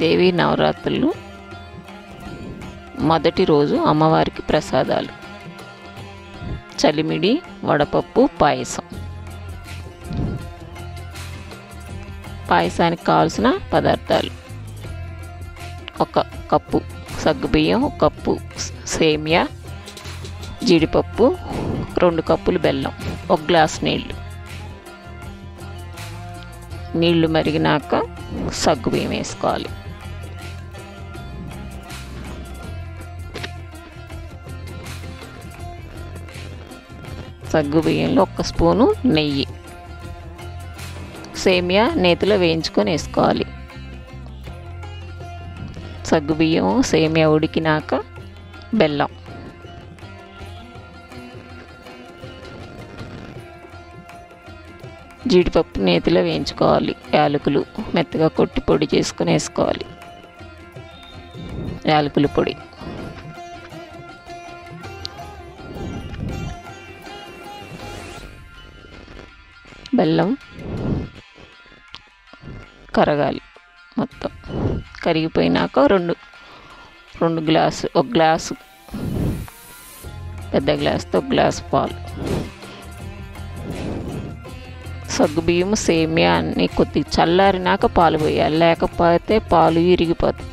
దేవి నవరాత్రులు మొదటి రోజు అమ్మవారికి ప్రసాదాలు చలిమిడి వడపప్పు పాయసం పాయసానికి కావాల్సిన పదార్థాలు ఒక కప్పు సగ్గుబియ్యం ఒక కప్పు సేమియా జీడిపప్పు రెండు కప్పులు బెల్లం ఒక గ్లాస్ నీళ్ళు నీళ్లు మరిగినాక సగ్గుబియ్యం వేసుకోవాలి సగ్గుబియ్యంలో ఒక స్పూను నెయ్యి సేమియా నేతిలో వేయించుకొని వేసుకోవాలి సగ్గుబియ్యం సేమియా ఉడికినాక బెల్లం జీడిపప్పు నేతిలో వేయించుకోవాలి యాలకులు మెత్తగా కొట్టి పొడి చేసుకొని వేసుకోవాలి యాలకుల పొడి బెల్లం కరగాలి మొత్తం కరిగిపోయినాక రెండు రెండు గ్లాసు ఒక గ్లాసు పెద్ద గ్లాస్తో ఒక గ్లాసు పాలు సగ్గుబియ్యం సేమియా అన్నీ కొద్దిగా చల్లారినాక పాలు పోయాలి లేకపోతే పాలు విరిగిపోతాయి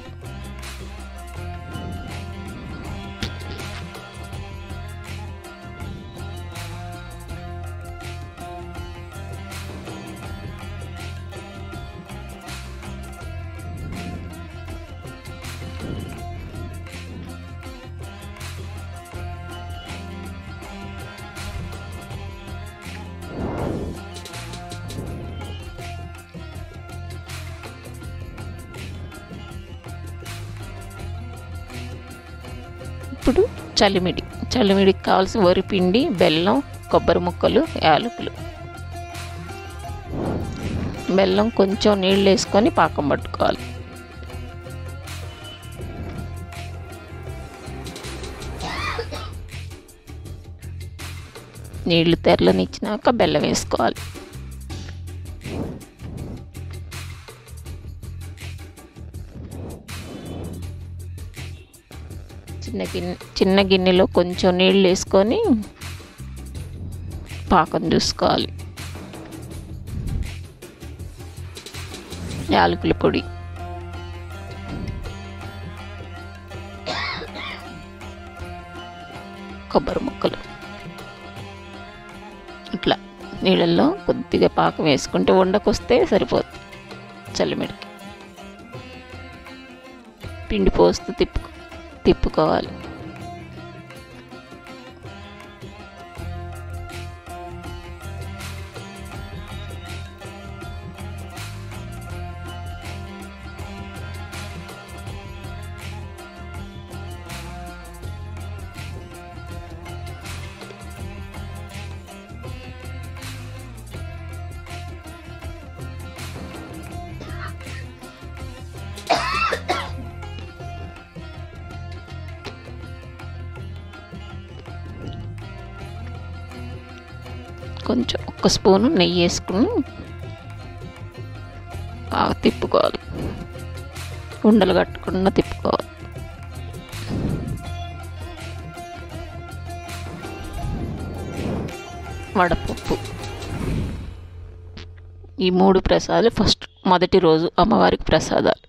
ఇప్పుడు చలిమిడి చలిమిడికి కావాల్సిన వరిపిండి బెల్లం కొబ్బరి ముక్కలు యాలకులు బెల్లం కొంచెం నీళ్ళు వేసుకొని పాకం పట్టుకోవాలి నీళ్లు తెరలనిచ్చినాక బెల్లం వేసుకోవాలి చిన్న గిన్నె చిన్న గిన్నెలో కొంచెం నీళ్ళు వేసుకొని పాకం చూసుకోవాలి యాలకుల పొడి కొబ్బరి ముక్కలు ఇట్లా నీళ్ళల్లో కొద్దిగా పాకం వేసుకుంటే వండకొస్తే సరిపోతుంది చల్లిమిడికి పిండి పోస్తూ తిప్పు తిప్పుకోవాలి కొంచెం ఒక స్పూను నెయ్యి వేసుకుని బాగా తిప్పుకోవాలి ఉండలు కట్టకుండా తిప్పుకోవాలి వడపప్పు ఈ మూడు ప్రసాదాలు ఫస్ట్ మొదటి రోజు అమ్మవారికి ప్రసాదాలు